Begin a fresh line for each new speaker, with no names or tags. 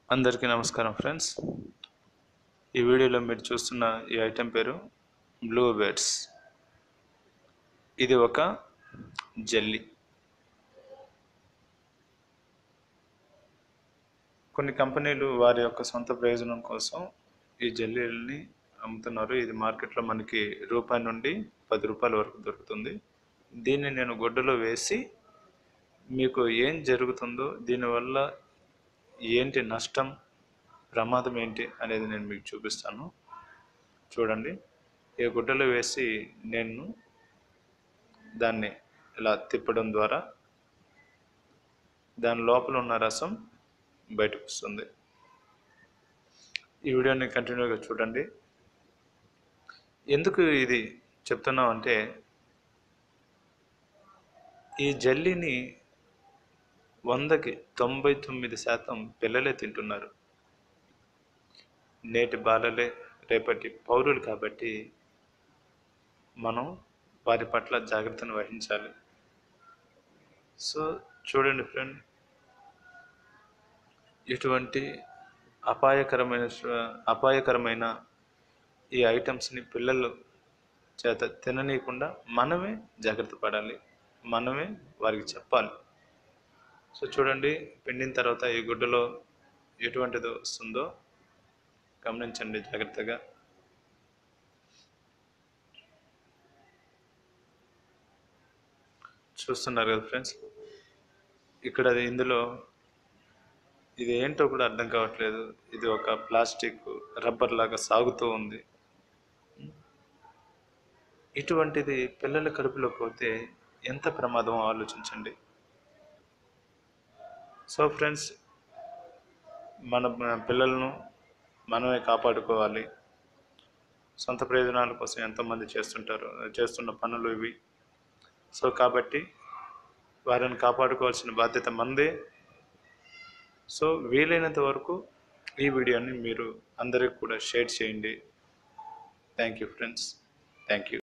అందరికీ నమస్కారం ఫ్రెండ్స్ ఈ వీడియోలో మీరు చూస్తున్న ఈ ఐటెం పేరు బ్లూ బెడ్స్ ఇది ఒక జెల్లీ కొన్ని కంపెనీలు వారి యొక్క సొంత ప్రయోజనం కోసం ఈ జెల్లీలని అమ్ముతున్నారు ఇది మార్కెట్లో మనకి రూపాయి నుండి పది రూపాయల వరకు దొరుకుతుంది దీన్ని నేను గుడ్డలో వేసి మీకు ఏం జరుగుతుందో దీనివల్ల ఏంటి నష్టం ప్రమాదం ఏంటి అనేది నేను మీకు చూపిస్తాను చూడండి ఈ గుడ్డలో వేసి నేను దాన్ని ఇలా తిప్పడం ద్వారా దాని లోపల ఉన్న రసం బయటకు వస్తుంది ఈ వీడియోని కంటిన్యూగా చూడండి ఎందుకు ఇది చెప్తున్నాం అంటే ఈ జల్లీని వందకి తొంభై తొమ్మిది శాతం పిల్లలే తింటున్నారు నేటి బాలలే రేపటి పౌరులు కాబట్టి మనం వారి పట్ల జాగ్రత్తను వహించాలి సో చూడండి ఫ్రెండ్ ఇటువంటి అపాయకరమైన అపాయకరమైన ఈ ఐటమ్స్ని పిల్లలు చేత తిననీయకుండా మనమే జాగ్రత్త పడాలి మనమే వారికి చెప్పాలి సో చూడండి పిండిన తర్వాత ఈ గుడ్డలో ఎటువంటిది వస్తుందో గమనించండి జాగ్రత్తగా చూస్తున్నారు కదా ఫ్రెండ్స్ ఇక్కడ అది ఇందులో ఇది ఏంటో కూడా అర్థం కావట్లేదు ఇది ఒక ప్లాస్టిక్ రబ్బర్ లాగా సాగుతూ ఉంది ఇటువంటిది పిల్లల కడుపులో పోతే ఎంత ప్రమాదం ఆలోచించండి సో ఫ్రెండ్స్ మన పిల్లలను మనమే కాపాడుకోవాలి సొంత ప్రయోజనాల కోసం ఎంతోమంది చేస్తుంటారు చేస్తున్న పనులు ఇవి సో కాబట్టి వారిని కాపాడుకోవాల్సిన బాధ్యత మందే సో వీలైనంత వరకు ఈ వీడియోని మీరు అందరికి కూడా షేర్ చేయండి thank you friends thank you